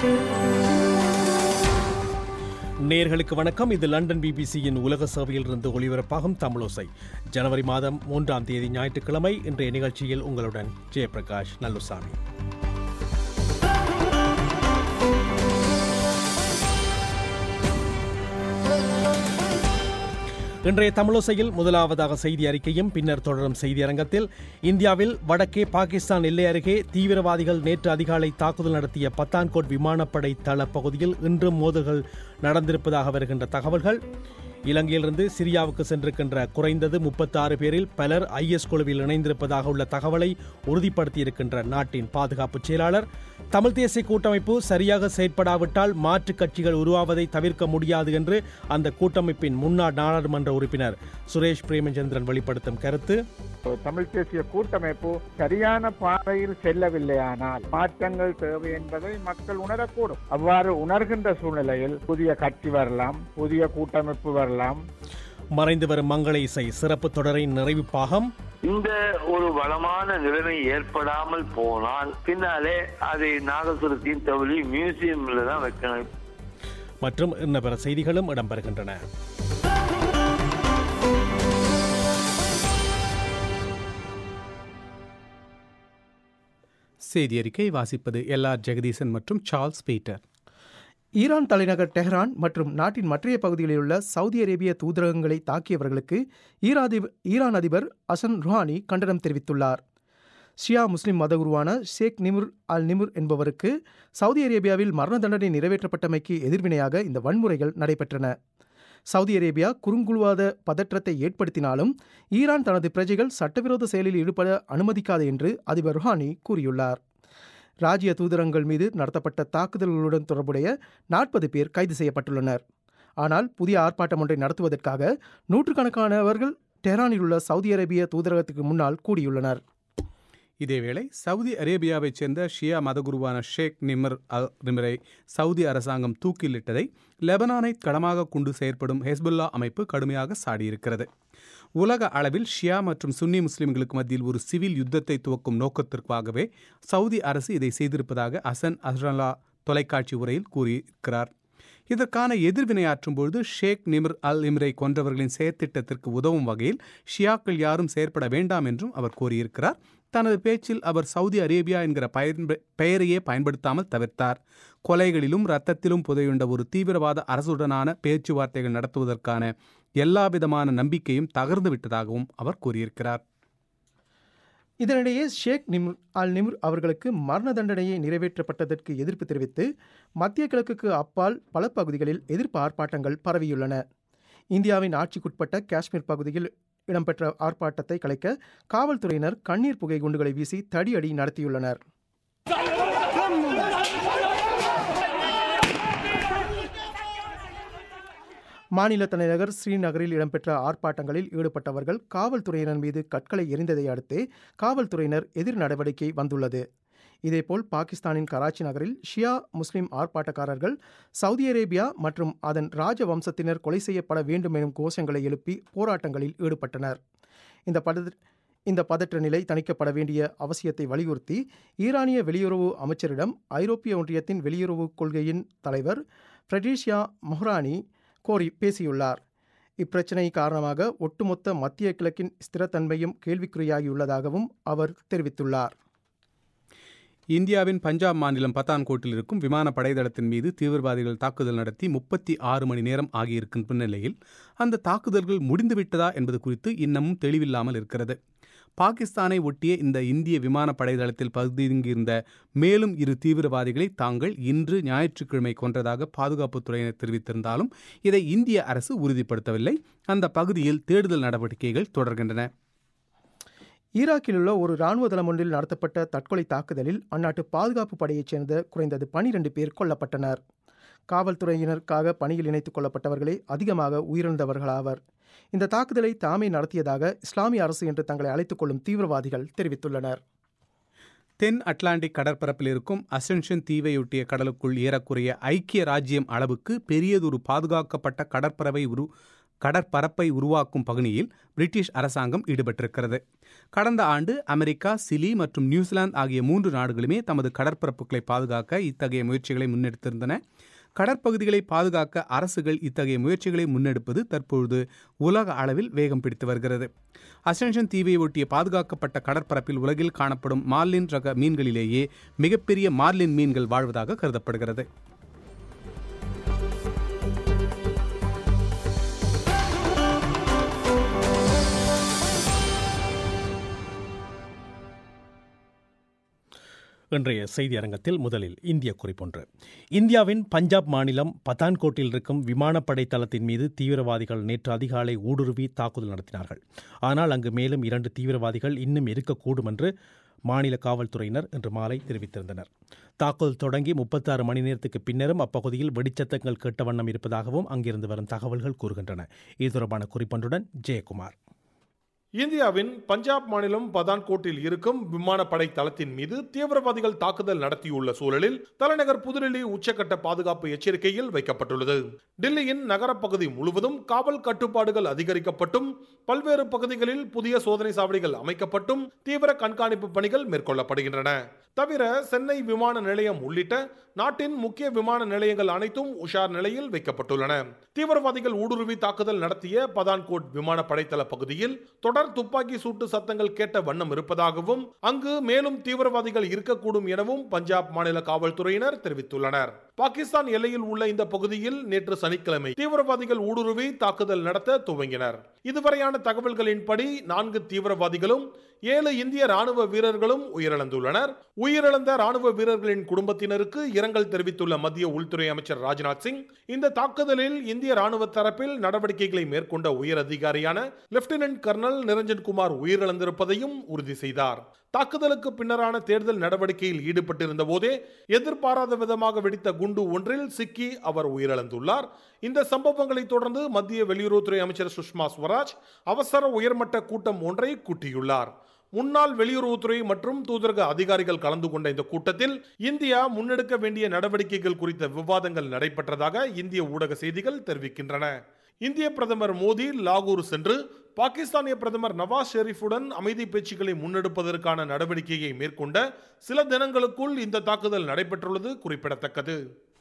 நேர்களுக்கு வணக்கம் இது லண்டன் பிபிசியின் உலக சேவையில் இருந்து ஒளிபரப்பாகும் தமிழோசை ஜனவரி மாதம் மூன்றாம் தேதி ஞாயிற்றுக்கிழமை இன்றைய நிகழ்ச்சியில் உங்களுடன் ஜெயபிரகாஷ் நல்லுசாமி இன்றைய தமிழோசையில் முதலாவதாக செய்தி அறிக்கையும் பின்னர் தொடரும் செய்தியரங்கத்தில் இந்தியாவில் வடக்கே பாகிஸ்தான் எல்லை அருகே தீவிரவாதிகள் நேற்று அதிகாலை தாக்குதல் நடத்திய பத்தான்கோட் விமானப்படை தள பகுதியில் இன்றும் மோதல்கள் நடந்திருப்பதாக வருகின்ற தகவல்கள் இலங்கையிலிருந்து சிரியாவுக்கு சென்றிருக்கின்ற குறைந்தது முப்பத்தாறு பேரில் பலர் ஐஎஸ் குழுவில் இணைந்திருப்பதாக உள்ள தகவலை உறுதிப்படுத்தியிருக்கின்ற நாட்டின் பாதுகாப்பு செயலாளர் தமிழ் தேசிய கூட்டமைப்பு சரியாக செயற்படாவிட்டால் மாற்றுக் கட்சிகள் உருவாவதை தவிர்க்க முடியாது என்று அந்த கூட்டமைப்பின் முன்னாள் நாடாளுமன்ற உறுப்பினர் சுரேஷ் பிரேமச்சந்திரன் வெளிப்படுத்தும் கருத்து தமிழ் தேசிய கூட்டமைப்பு சரியான பாதையில் செல்லவில்லையானால் மாற்றங்கள் தேவை என்பதை மக்கள் உணரக்கூடும் அவ்வாறு உணர்கின்ற சூழ்நிலையில் புதிய கட்சி வரலாம் புதிய கூட்டமைப்பு வரலாம் மறைந்து வரும் மங்கள இசை சிறப்பு தொடரின் நிறைவு பாகம் இந்த ஒரு வளமான நிலைமை ஏற்படாமல் போனால் பின்னாலே அதை நாகசுரத்தின் தவளி மியூசியம்ல தான் வைக்கணும் மற்றும் இன்ன பிற செய்திகளும் இடம்பெறுகின்றன செய்தி அறிக்கை வாசிப்பது எல் ஆர் ஜெகதீசன் மற்றும் சார்ல்ஸ் பீட்டர் ஈரான் தலைநகர் டெஹ்ரான் மற்றும் நாட்டின் மற்றைய பகுதிகளில் உள்ள சவுதி அரேபிய தூதரகங்களை தாக்கியவர்களுக்கு ஈராதி- ஈரான் அதிபர் அசன் ருஹானி கண்டனம் தெரிவித்துள்ளார் ஷியா முஸ்லிம் மதகுருவான ஷேக் நிமுர் அல் நிமுர் என்பவருக்கு சவுதி அரேபியாவில் மரண தண்டனை நிறைவேற்றப்பட்டமைக்கு எதிர்வினையாக இந்த வன்முறைகள் நடைபெற்றன சவுதி அரேபியா குறுங்குழுவாத பதற்றத்தை ஏற்படுத்தினாலும் ஈரான் தனது பிரஜைகள் சட்டவிரோத செயலில் ஈடுபட அனுமதிக்காது என்று அதிபர் ருஹானி கூறியுள்ளார் ராஜ்ய தூதரங்கள் மீது நடத்தப்பட்ட தாக்குதல்களுடன் தொடர்புடைய நாற்பது பேர் கைது செய்யப்பட்டுள்ளனர் ஆனால் புதிய ஆர்ப்பாட்டம் ஒன்றை நடத்துவதற்காக நூற்றுக்கணக்கானவர்கள் டெஹ்ரானில் உள்ள சவுதி அரேபிய தூதரகத்துக்கு முன்னால் கூடியுள்ளனர் இதேவேளை சவுதி அரேபியாவைச் சேர்ந்த ஷியா மதகுருவான ஷேக் நிமர் அல் நிமரை சவுதி அரசாங்கம் தூக்கிலிட்டதை லெபனானை களமாக கொண்டு செயற்படும் ஹெஸ்புல்லா அமைப்பு கடுமையாக சாடியிருக்கிறது உலக அளவில் ஷியா மற்றும் சுன்னி முஸ்லிம்களுக்கு மத்தியில் ஒரு சிவில் யுத்தத்தை துவக்கும் நோக்கத்திற்காகவே சவுதி அரசு இதை செய்திருப்பதாக அசன் அஸ்ரல்லா தொலைக்காட்சி உரையில் கூறியிருக்கிறார் இதற்கான எதிர்வினையாற்றும் பொழுது ஷேக் நிமிர் அல் இம்ரை கொன்றவர்களின் செயற்திட்டத்திற்கு உதவும் வகையில் ஷியாக்கள் யாரும் செயற்பட வேண்டாம் என்றும் அவர் கூறியிருக்கிறார் தனது பேச்சில் அவர் சவுதி அரேபியா என்கிற பயன்ப பெயரையே பயன்படுத்தாமல் தவிர்த்தார் கொலைகளிலும் இரத்தத்திலும் புதையுண்ட ஒரு தீவிரவாத அரசுடனான பேச்சுவார்த்தைகள் நடத்துவதற்கான எல்லாவிதமான நம்பிக்கையும் தகர்ந்து விட்டதாகவும் அவர் கூறியிருக்கிறார் இதனிடையே ஷேக் நிமுர் அல் நிமுர் அவர்களுக்கு மரண தண்டனையை நிறைவேற்றப்பட்டதற்கு எதிர்ப்பு தெரிவித்து மத்திய கிழக்குக்கு அப்பால் பல பகுதிகளில் எதிர்ப்பு ஆர்ப்பாட்டங்கள் பரவியுள்ளன இந்தியாவின் ஆட்சிக்குட்பட்ட காஷ்மீர் பகுதியில் இடம்பெற்ற ஆர்ப்பாட்டத்தை கலைக்க காவல்துறையினர் கண்ணீர் புகை குண்டுகளை வீசி தடியடி நடத்தியுள்ளனர் மாநில தலைநகர் ஸ்ரீநகரில் இடம்பெற்ற ஆர்ப்பாட்டங்களில் ஈடுபட்டவர்கள் காவல்துறையினர் மீது கற்களை எறிந்ததை அடுத்து காவல்துறையினர் எதிர் நடவடிக்கை வந்துள்ளது இதேபோல் பாகிஸ்தானின் கராச்சி நகரில் ஷியா முஸ்லிம் ஆர்ப்பாட்டக்காரர்கள் சவுதி அரேபியா மற்றும் அதன் ராஜ வம்சத்தினர் கொலை செய்யப்பட வேண்டும் எனும் கோஷங்களை எழுப்பி போராட்டங்களில் ஈடுபட்டனர் இந்த பத இந்த பதற்ற நிலை தணிக்கப்பட வேண்டிய அவசியத்தை வலியுறுத்தி ஈரானிய வெளியுறவு அமைச்சரிடம் ஐரோப்பிய ஒன்றியத்தின் வெளியுறவு கொள்கையின் தலைவர் ஃப்ரெட்ரிஷியா மொஹ்ரானி கோரி பேசியுள்ளார் இப்பிரச்சினை காரணமாக ஒட்டுமொத்த மத்திய கிழக்கின் ஸ்திரத்தன்மையும் கேள்விக்குறியாகியுள்ளதாகவும் அவர் தெரிவித்துள்ளார் இந்தியாவின் பஞ்சாப் மாநிலம் பத்தான்கோட்டில் இருக்கும் விமான படைதளத்தின் மீது தீவிரவாதிகள் தாக்குதல் நடத்தி முப்பத்தி ஆறு மணி நேரம் ஆகியிருக்கும் நிலையில் அந்த தாக்குதல்கள் முடிந்துவிட்டதா என்பது குறித்து இன்னமும் தெளிவில்லாமல் இருக்கிறது பாகிஸ்தானை ஒட்டிய இந்த இந்திய விமான படைதளத்தில் பதுங்கியிருந்த மேலும் இரு தீவிரவாதிகளை தாங்கள் இன்று ஞாயிற்றுக்கிழமை கொன்றதாக பாதுகாப்புத்துறையினர் தெரிவித்திருந்தாலும் இதை இந்திய அரசு உறுதிப்படுத்தவில்லை அந்த பகுதியில் தேடுதல் நடவடிக்கைகள் தொடர்கின்றன ஈராக்கில் உள்ள ஒரு இராணுவ தளம் ஒன்றில் நடத்தப்பட்ட தற்கொலை தாக்குதலில் அந்நாட்டு பாதுகாப்பு படையைச் சேர்ந்த குறைந்தது பனிரெண்டு பேர் கொல்லப்பட்டனர் காவல்துறையினருக்காக பணியில் இணைத்துக் கொள்ளப்பட்டவர்களே அதிகமாக உயிரிழந்தவர்களாவர் இந்த தாக்குதலை தாமே நடத்தியதாக இஸ்லாமிய அரசு என்று தங்களை அழைத்துக் கொள்ளும் தீவிரவாதிகள் தெரிவித்துள்ளனர் தென் அட்லாண்டிக் கடற்பரப்பில் இருக்கும் அசென்ஷன் தீவையொட்டிய கடலுக்குள் ஏறக்குறைய ஐக்கிய ராஜ்யம் அளவுக்கு பெரியதொரு பாதுகாக்கப்பட்ட கடற்பரவை உரு கடற்பரப்பை உருவாக்கும் பகுதியில் பிரிட்டிஷ் அரசாங்கம் ஈடுபட்டிருக்கிறது கடந்த ஆண்டு அமெரிக்கா சிலி மற்றும் நியூசிலாந்து ஆகிய மூன்று நாடுகளுமே தமது கடற்பரப்புகளை பாதுகாக்க இத்தகைய முயற்சிகளை முன்னெடுத்திருந்தன கடற்பகுதிகளை பாதுகாக்க அரசுகள் இத்தகைய முயற்சிகளை முன்னெடுப்பது தற்பொழுது உலக அளவில் வேகம் பிடித்து வருகிறது அசென்ஷன் தீவை ஒட்டிய பாதுகாக்கப்பட்ட கடற்பரப்பில் உலகில் காணப்படும் மார்லின் ரக மீன்களிலேயே மிகப்பெரிய மார்லின் மீன்கள் வாழ்வதாக கருதப்படுகிறது இன்றைய செய்தி அரங்கத்தில் முதலில் இந்திய குறிப்பொன்று இந்தியாவின் பஞ்சாப் மாநிலம் பத்தான்கோட்டில் இருக்கும் விமானப்படை தளத்தின் மீது தீவிரவாதிகள் நேற்று அதிகாலை ஊடுருவி தாக்குதல் நடத்தினார்கள் ஆனால் அங்கு மேலும் இரண்டு தீவிரவாதிகள் இன்னும் இருக்கக்கூடும் என்று மாநில காவல்துறையினர் இன்று மாலை தெரிவித்திருந்தனர் தாக்குதல் தொடங்கி முப்பத்தாறு மணி நேரத்துக்கு பின்னரும் அப்பகுதியில் வெடிச்சத்தங்கள் கேட்ட வண்ணம் இருப்பதாகவும் அங்கிருந்து வரும் தகவல்கள் கூறுகின்றன இது தொடர்பான குறிப்பொன்றுடன் ஜெயக்குமார் இந்தியாவின் பஞ்சாப் மாநிலம் பதான்கோட்டில் இருக்கும் விமானப்படை தளத்தின் மீது தீவிரவாதிகள் தாக்குதல் நடத்தியுள்ள சூழலில் தலைநகர் புதுடில்லி உச்சக்கட்ட பாதுகாப்பு எச்சரிக்கையில் வைக்கப்பட்டுள்ளது டில்லியின் நகரப்பகுதி முழுவதும் காவல் கட்டுப்பாடுகள் அதிகரிக்கப்பட்டும் பல்வேறு பகுதிகளில் புதிய சோதனை சாவடிகள் அமைக்கப்பட்டும் தீவிர கண்காணிப்பு பணிகள் மேற்கொள்ளப்படுகின்றன தவிர சென்னை விமான நிலையம் உள்ளிட்ட நாட்டின் முக்கிய விமான நிலையங்கள் அனைத்தும் உஷார் நிலையில் வைக்கப்பட்டுள்ளன தீவிரவாதிகள் ஊடுருவி தாக்குதல் நடத்திய பதான்கோட் விமான படைத்தள பகுதியில் தொடர் துப்பாக்கி சூட்டு சத்தங்கள் கேட்ட வண்ணம் இருப்பதாகவும் அங்கு மேலும் தீவிரவாதிகள் இருக்கக்கூடும் எனவும் பஞ்சாப் மாநில காவல்துறையினர் தெரிவித்துள்ளனர் பாகிஸ்தான் எல்லையில் உள்ள இந்த பகுதியில் நேற்று சனிக்கிழமை தீவிரவாதிகள் ஊடுருவி தாக்குதல் நடத்த துவங்கினர் இதுவரையான தகவல்களின்படி நான்கு தீவிரவாதிகளும் ஏழு இந்திய ராணுவ வீரர்களும் உயிரிழந்துள்ளனர் உயிரிழந்த ராணுவ வீரர்களின் குடும்பத்தினருக்கு இரங்கல் தெரிவித்துள்ள மத்திய உள்துறை அமைச்சர் ராஜ்நாத் சிங் இந்த தாக்குதலில் இந்திய ராணுவ தரப்பில் நடவடிக்கைகளை மேற்கொண்ட உயர் அதிகாரியான லெப்டினன்ட் கர்னல் நிரஞ்சன் குமார் உயிரிழந்திருப்பதையும் உறுதி செய்தார் தாக்குதலுக்கு பின்னரான தேர்தல் நடவடிக்கையில் ஈடுபட்டிருந்த போதே எதிர்பாராத விதமாக வெடித்த குண்டு ஒன்றில் சிக்கி அவர் உயிரிழந்துள்ளார் இந்த சம்பவங்களை தொடர்ந்து மத்திய வெளியுறவுத்துறை அமைச்சர் சுஷ்மா ஸ்வராஜ் அவசர உயர்மட்ட கூட்டம் ஒன்றை கூட்டியுள்ளார் முன்னாள் வெளியுறவுத்துறை மற்றும் தூதரக அதிகாரிகள் கலந்து கொண்ட இந்த கூட்டத்தில் இந்தியா முன்னெடுக்க வேண்டிய நடவடிக்கைகள் குறித்த விவாதங்கள் நடைபெற்றதாக இந்திய ஊடக செய்திகள் தெரிவிக்கின்றன இந்திய பிரதமர் மோடி லாகூர் சென்று பாகிஸ்தானிய பிரதமர் நவாஸ் ஷெரீஃபுடன் அமைதி பேச்சுக்களை முன்னெடுப்பதற்கான நடவடிக்கையை மேற்கொண்ட சில தினங்களுக்குள் இந்த தாக்குதல் நடைபெற்றுள்ளது குறிப்பிடத்தக்கது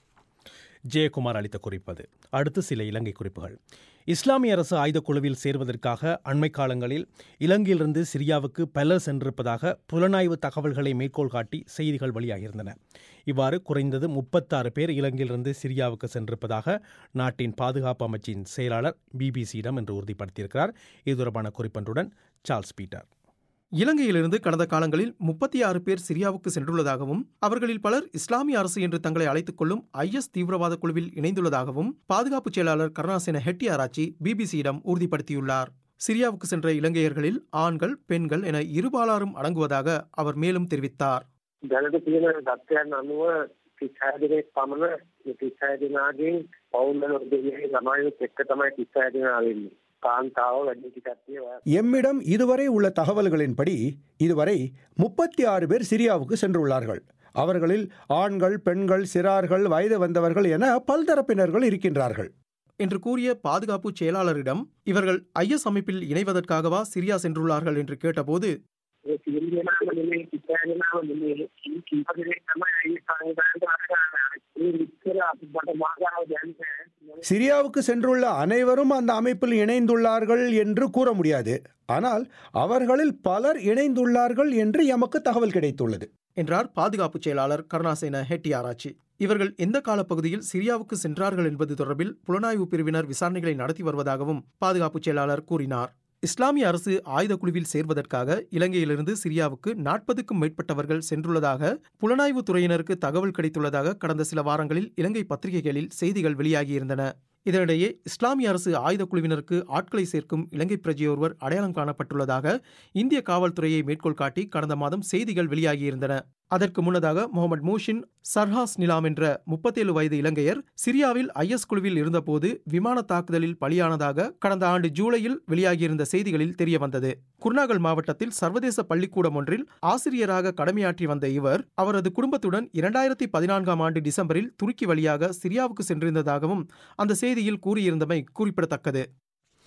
ஜெயக்குமார் அளித்த குறிப்பது அடுத்து சில இலங்கை குறிப்புகள் இஸ்லாமிய அரசு ஆயுதக் குழுவில் சேர்வதற்காக அண்மை காலங்களில் இலங்கையிலிருந்து சிரியாவுக்கு பலர் சென்றிருப்பதாக புலனாய்வு தகவல்களை மேற்கோள் காட்டி செய்திகள் வெளியாகியிருந்தன இவ்வாறு குறைந்தது முப்பத்தாறு பேர் இலங்கையிலிருந்து சிரியாவுக்கு சென்றிருப்பதாக நாட்டின் பாதுகாப்பு அமைச்சின் செயலாளர் பிபிசியிடம் இன்று உறுதிப்படுத்தியிருக்கிறார் இது தொடர்பான குறிப்பொன்றுடன் சார்ல்ஸ் பீட்டர் இலங்கையிலிருந்து கடந்த காலங்களில் முப்பத்தி ஆறு பேர் சிரியாவுக்கு சென்றுள்ளதாகவும் அவர்களில் பலர் இஸ்லாமிய அரசு என்று தங்களை அழைத்துக் கொள்ளும் ஐஎஸ் தீவிரவாத குழுவில் இணைந்துள்ளதாகவும் பாதுகாப்பு செயலாளர் கருணாசேன ஹெட்டியாராச்சி பிபிசியிடம் உறுதிப்படுத்தியுள்ளார் சிரியாவுக்கு சென்ற இலங்கையர்களில் ஆண்கள் பெண்கள் என இருபாலாரும் அடங்குவதாக அவர் மேலும் தெரிவித்தார் දැනට තියෙන தත්වයන් අනුව තිස්හය දෙනෙක් පමණ තිස්හය දෙනාගෙන් පවුල්ල නොදේ ළමයිනුත් එක්ක තමයි තිස්හය දෙනා වෙන්නේ. කාන්තාව වැඩිටි කට්ටිය ඔය எம்மிடம் இதுவரை உள்ள தகவல்களின்படி இதுவரை முப்பத்தி ஆறு பேர் சிரியாவுக்கு சென்றுள்ளார்கள் அவர்களில் ஆண்கள் பெண்கள் சிறார்கள் வயது வந்தவர்கள் என பல்தரப்பினர்கள் இருக்கின்றார்கள் என்று கூறிய பாதுகாப்பு செயலாளரிடம் இவர்கள் ஐஎஸ் அமைப்பில் இணைவதற்காகவா சிரியா சென்றுள்ளார்கள் என்று கேட்டபோது ඒ සියලු දෙනාම නෙමෙයි තිස්හය දෙනාම නෙමෙයි කීප දෙනෙක් තමයි අයිය සංවිධානයට අරගන්න. ඒ විස්තර අපිට මාගාව දැනන්නේ சிரியாவுக்கு சென்றுள்ள அனைவரும் அந்த அமைப்பில் இணைந்துள்ளார்கள் என்று கூற முடியாது ஆனால் அவர்களில் பலர் இணைந்துள்ளார்கள் என்று எமக்கு தகவல் கிடைத்துள்ளது என்றார் பாதுகாப்பு செயலாளர் கருணாசேன ஹெட்டியாராச்சி இவர்கள் எந்த காலப்பகுதியில் சிரியாவுக்கு சென்றார்கள் என்பது தொடர்பில் புலனாய்வு பிரிவினர் விசாரணைகளை நடத்தி வருவதாகவும் பாதுகாப்பு செயலாளர் கூறினார் இஸ்லாமிய அரசு ஆயுத குழுவில் சேர்வதற்காக இலங்கையிலிருந்து சிரியாவுக்கு நாற்பதுக்கும் மேற்பட்டவர்கள் சென்றுள்ளதாக புலனாய்வு துறையினருக்கு தகவல் கிடைத்துள்ளதாக கடந்த சில வாரங்களில் இலங்கை பத்திரிகைகளில் செய்திகள் வெளியாகியிருந்தன இதனிடையே இஸ்லாமிய அரசு ஆயுத குழுவினருக்கு ஆட்களை சேர்க்கும் இலங்கை பிரஜையொருவர் அடையாளம் காணப்பட்டுள்ளதாக இந்திய காவல்துறையை மேற்கோள் காட்டி கடந்த மாதம் செய்திகள் வெளியாகியிருந்தன அதற்கு முன்னதாக முகமது மூஷின் சர்ஹாஸ் நிலாம் என்ற முப்பத்தேழு வயது இலங்கையர் சிரியாவில் ஐஎஸ் குழுவில் இருந்தபோது விமான தாக்குதலில் பலியானதாக கடந்த ஆண்டு ஜூலையில் வெளியாகியிருந்த செய்திகளில் தெரியவந்தது குர்நாகல் மாவட்டத்தில் சர்வதேச பள்ளிக்கூடம் ஒன்றில் ஆசிரியராக கடமையாற்றி வந்த இவர் அவரது குடும்பத்துடன் இரண்டாயிரத்தி பதினான்காம் ஆண்டு டிசம்பரில் துருக்கி வழியாக சிரியாவுக்கு சென்றிருந்ததாகவும் அந்த செய்தியில் கூறியிருந்தமை குறிப்பிடத்தக்கது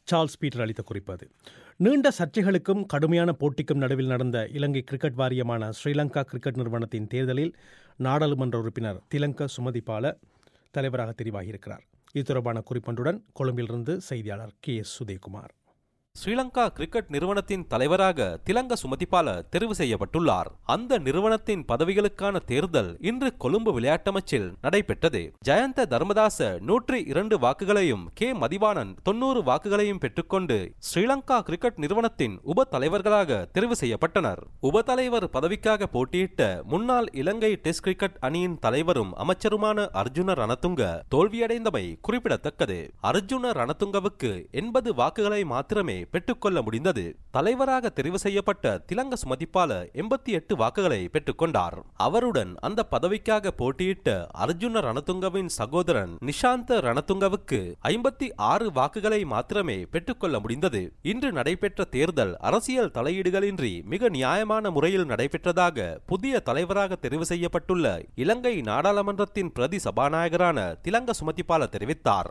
சார்ல்ஸ் பீட்டர் அளித்த குறிப்பு அது நீண்ட சர்ச்சைகளுக்கும் கடுமையான போட்டிக்கும் நடுவில் நடந்த இலங்கை கிரிக்கெட் வாரியமான ஸ்ரீலங்கா கிரிக்கெட் நிறுவனத்தின் தேர்தலில் நாடாளுமன்ற உறுப்பினர் திலங்க சுமதிபால தலைவராக தெரிவாகியிருக்கிறார் இது தொடர்பான குறிப்பொன்றுடன் கொழும்பிலிருந்து செய்தியாளர் K S Suthekumar Sri Lanka cricket நிறுவனத்தின் தலைவராக திலங்க சுமதிபால தெரிவு செய்யப்பட்டுள்ளார் அந்த நிறுவனத்தின் பதவிகளுக்கான தேர்தல் இன்று கொழும்பு விளையாட்டமைச்சில் நடைபெற்றது ஜெயந்த தர்மதாச நூற்றி இரண்டு வாக்குகளையும் கே மதிவாணன் தொன்னூறு வாக்குகளையும் பெற்றுக்கொண்டு ஸ்ரீலங்கா கிரிக்கெட் நிறுவனத்தின் உப தலைவர்களாக தெரிவு செய்யப்பட்டனர் உப தலைவர் பதவிக்காக போட்டியிட்ட முன்னாள் இலங்கை டெஸ்ட் கிரிக்கெட் அணியின் தலைவரும் அமைச்சருமான அர்ஜுன ரணதுங்க தோல்வியடைந்தமை குறிப்பிடத்தக்கது அர்ஜுன ரணதுங்கவுக்கு எண்பது வாக்குகளை மாத்திரமே பெற்றுக்கொள்ள முடிந்தது தலைவராக தெரிவு செய்யப்பட்ட திலங்க சுமதிப்பால எண்பத்தி எட்டு வாக்குகளை பெற்றுக்கொண்டார் அவருடன் அந்த பதவிக்காக போட்டியிட்ட அர்ஜுன ரணதுங்கவின் சகோதரன் நிஷாந்த ரணதுங்கவுக்கு ஐம்பத்தி ஆறு வாக்குகளை மாத்திரமே பெற்றுக்கொள்ள முடிந்தது இன்று நடைபெற்ற தேர்தல் அரசியல் தலையீடுகளின்றி மிக நியாயமான முறையில் நடைபெற்றதாக புதிய தலைவராக தெரிவு செய்யப்பட்டுள்ள இலங்கை நாடாளுமன்றத்தின் பிரதி சபாநாயகரான திலங்க சுமதிப்பால தெரிவித்தார்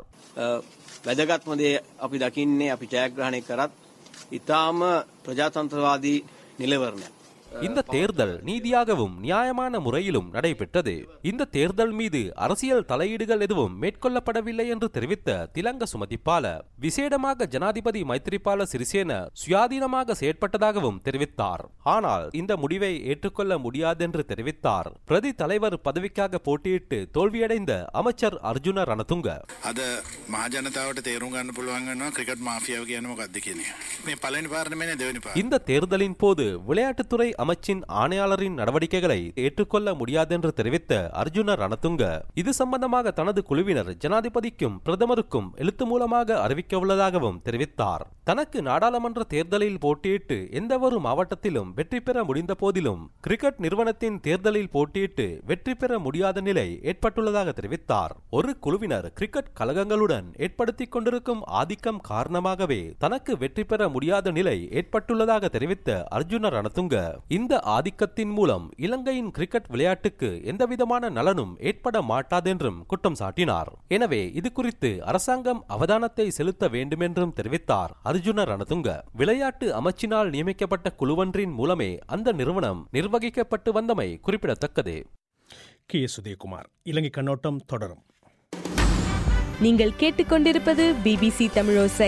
වැදගත්ම දේ අපි දකින්නේ අපි ජයග්‍රහණය කරත් ඉතාම ප්‍රජාතන්ත්‍රවාදී නිලවරණයක්. இந்த தேர்தல் நீதியாகவும் நியாயமான முறையிலும் நடைபெற்றது இந்த தேர்தல் மீது அரசியல் தலையீடுகள் எதுவும் மேற்கொள்ளப்படவில்லை என்று தெரிவித்த திலங்க சுமதிப்பால விசேடமாக ஜனாதிபதி மைத்திரிபால சிறிசேன சுயாதீனமாக செயற்பட்டதாகவும் தெரிவித்தார் ஆனால் இந்த முடிவை ஏற்றுக்கொள்ள முடியாதென்று தெரிவித்தார் பிரதி தலைவர் பதவிக்காக போட்டியிட்டு தோல்வியடைந்த அமைச்சர் அர்ஜுன ரணதுங்க අද මහජනතාවට තේරුම් ගන්න පුළුවන් වෙනවා ක්‍රිකට් මාෆියාව කියන්නේ මොකක්ද කියන එක. මේ පළවෙනි පාර්ලිමේන්තුවේ දෙවෙනි පාර්ලිමේන්තුවේ இந்த தேர்தலின் போது விளையாட்டுத்துறை அமைச்சின் ஆணையாளரின் நடவடிக்கைகளை ஏற்றுக்கொள்ள முடியாதென்று தெரிவித்த அர்ஜுன ரணதுங்க இது சம்பந்தமாக தனது குழுவினர் ஜனாதிபதிக்கும் பிரதமருக்கும் எழுத்து மூலமாக அறிவிக்க உள்ளதாகவும் தெரிவித்தார் தனக்கு நாடாளுமன்ற தேர்தலில் போட்டியிட்டு எந்தவொரு மாவட்டத்திலும் வெற்றி பெற முடிந்த போதிலும் கிரிக்கெட் நிறுவனத்தின் தேர்தலில் போட்டியிட்டு வெற்றி பெற முடியாத நிலை ஏற்பட்டுள்ளதாக தெரிவித்தார் ஒரு குழுவினர் கிரிக்கெட் கழகங்களுடன் ஏற்படுத்திக் கொண்டிருக்கும் ஆதிக்கம் காரணமாகவே தனக்கு வெற்றி பெற முடியாத நிலை ஏற்பட்டுள்ளதாக தெரிவித்த அர்ஜுன ரணதுங்க இந்த ஆதிக்கத்தின் மூலம் இலங்கையின் கிரிக்கெட் விளையாட்டுக்கு எந்தவிதமான நலனும் ஏற்பட மாட்டாதென்றும் குற்றம் சாட்டினார் எனவே இது குறித்து அரசாங்கம் அவதானத்தை செலுத்த வேண்டுமென்றும் தெரிவித்தார் அர்ஜுன ரணதுங்க விளையாட்டு அமைச்சினால் நியமிக்கப்பட்ட குழுவொன்றின் மூலமே அந்த நிறுவனம் நிர்வகிக்கப்பட்டு வந்தமை குறிப்பிடத்தக்கது கே எஸ் சுதேகுமார் இலங்கை கண்ணோட்டம் தொடரும் நீங்கள் கேட்டுக்கொண்டிருப்பது பிபிசி தமிழோசை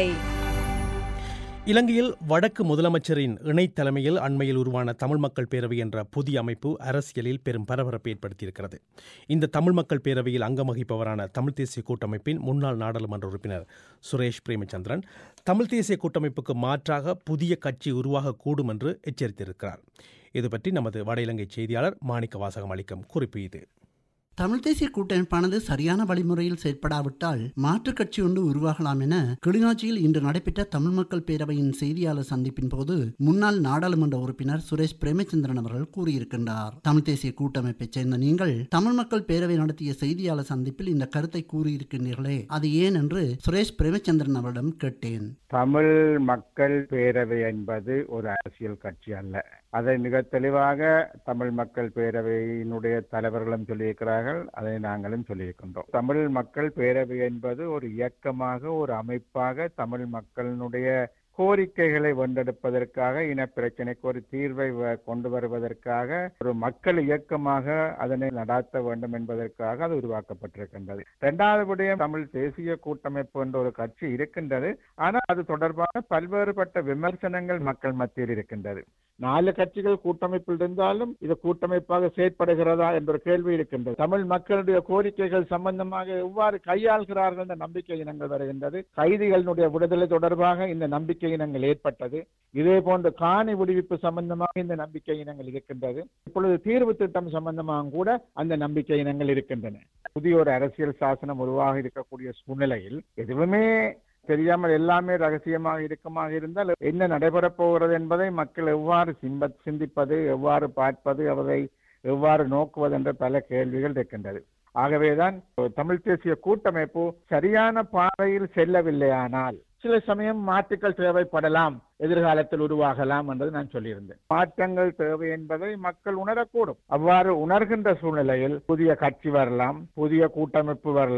இலங்கையில் வடக்கு முதலமைச்சரின் இணைத் தலைமையில் அண்மையில் உருவான தமிழ் மக்கள் பேரவை என்ற புதிய அமைப்பு அரசியலில் பெரும் பரபரப்பை ஏற்படுத்தியிருக்கிறது இந்த தமிழ் மக்கள் பேரவையில் அங்கம் வகிப்பவரான தமிழ் தேசிய கூட்டமைப்பின் முன்னாள் நாடாளுமன்ற உறுப்பினர் சுரேஷ் பிரேமச்சந்திரன் தமிழ் தேசிய கூட்டமைப்புக்கு மாற்றாக புதிய கட்சி உருவாகக்கூடும் என்று எச்சரித்திருக்கிறார் இது பற்றி நமது வட இலங்கை செய்தியாளர் மாணிக்க வாசகம் அளிக்கும் குறிப்பு இது தமிழ் தேசிய கூட்டமைப்பானது சரியான வழிமுறையில் செயற்படாவிட்டால் மாற்றுக் கட்சி ஒன்று உருவாகலாம் என கிளிநொச்சியில் இன்று நடைபெற்ற தமிழ் மக்கள் பேரவையின் செய்தியாளர் சந்திப்பின் போது முன்னாள் நாடாளுமன்ற உறுப்பினர் சுரேஷ் பிரேமச்சந்திரன் அவர்கள் கூறியிருக்கின்றார் தமிழ் தேசிய கூட்டமைப்பைச் சேர்ந்த நீங்கள் தமிழ் மக்கள் பேரவை நடத்திய செய்தியாளர் சந்திப்பில் இந்த கருத்தை கூறியிருக்கின்றீர்களே அது ஏன் என்று சுரேஷ் பிரேமச்சந்திரன் அவரிடம் கேட்டேன் தமிழ் மக்கள் பேரவை என்பது ஒரு அரசியல் கட்சி அல்ல அதை மிக தெளிவாக தமிழ் மக்கள் பேரவையினுடைய தலைவர்களும் சொல்லியிருக்கிறார்கள் அதை நாங்களும் சொல்லியிருக்கின்றோம் தமிழ் மக்கள் பேரவை என்பது ஒரு இயக்கமாக ஒரு அமைப்பாக தமிழ் மக்களினுடைய கோரிக்கைகளை வென்றெடுப்பதற்காக இன பிரச்சனைக்கு ஒரு தீர்வை வ- கொண்டு வருவதற்காக ஒரு மக்கள் இயக்கமாக அதனை நடாத்த வேண்டும் என்பதற்காக அது உருவாக்கப்பட்டிருக்கின்றது இரண்டாவது விடயம் தமிழ் தேசிய கூட்டமைப்பு என்ற ஒரு கட்சி இருக்கின்றது ஆனால் அது தொடர்பான பல்வேறுபட்ட விமர்சனங்கள் மக்கள் மத்தியில் இருக்கின்றது நாலு கட்சிகள் கூட்டமைப்பில் இருந்தாலும் இது கூட்டமைப்பாக செயற்படுகிறதா என்ற ஒரு கேள்வி இருக்கின்றது தமிழ் மக்களுடைய கோரிக்கைகள் சம்பந்தமாக எவ்வாறு கையாள்கிறார்கள் என்ற நம்பிக்கை இனங்கள் வருகின்றது கைதிகளினுடைய விடுதலை தொடர்பாக இந்த நம்பிக்கை இனங்கள் ஏற்பட்டது இதே போன்று காணி விடுவிப்பு சம்பந்தமாக இந்த நம்பிக்கை இனங்கள் இருக்கின்றது இப்பொழுது தீர்வு திட்டம் சம்பந்தமாக கூட அந்த நம்பிக்கை இனங்கள் இருக்கின்றன புதிய ஒரு அரசியல் சாசனம் உருவாக இருக்கக்கூடிய சூழ்நிலையில் எதுவுமே தெரியாமல் எல்லாமே ரகசியமாக இறுக்கமாக இருந்தால் என்ன நடைபெறப் போகிறது என்பதை மக்கள் எவ்வாறு சிம்ப சிந்திப்பது எவ்வாறு பார்ப்பது அவரை எவ்வாறு நோக்குவது என்ற பல கேள்விகள் இருக்கின்றது ஆகவேதான் தமிழ் தேசிய கூட்டமைப்பு சரியான பாதையில் செல்லவில்லையானால் சில சமயம் மாற்றுக்கள் தேவைப்படலாம் எதிர்காலத்தில் உருவாகலாம் என்றது நான் சொல்லியிருந்தேன் மாற்றங்கள் தேவை என்பதை மக்கள் உணரக்கூடும் அவ்வாறு உணர்கின்ற சூழ்நிலையில் புதிய கட்சி வரலாம் புதிய கூட்டமைப்பு வரலாம்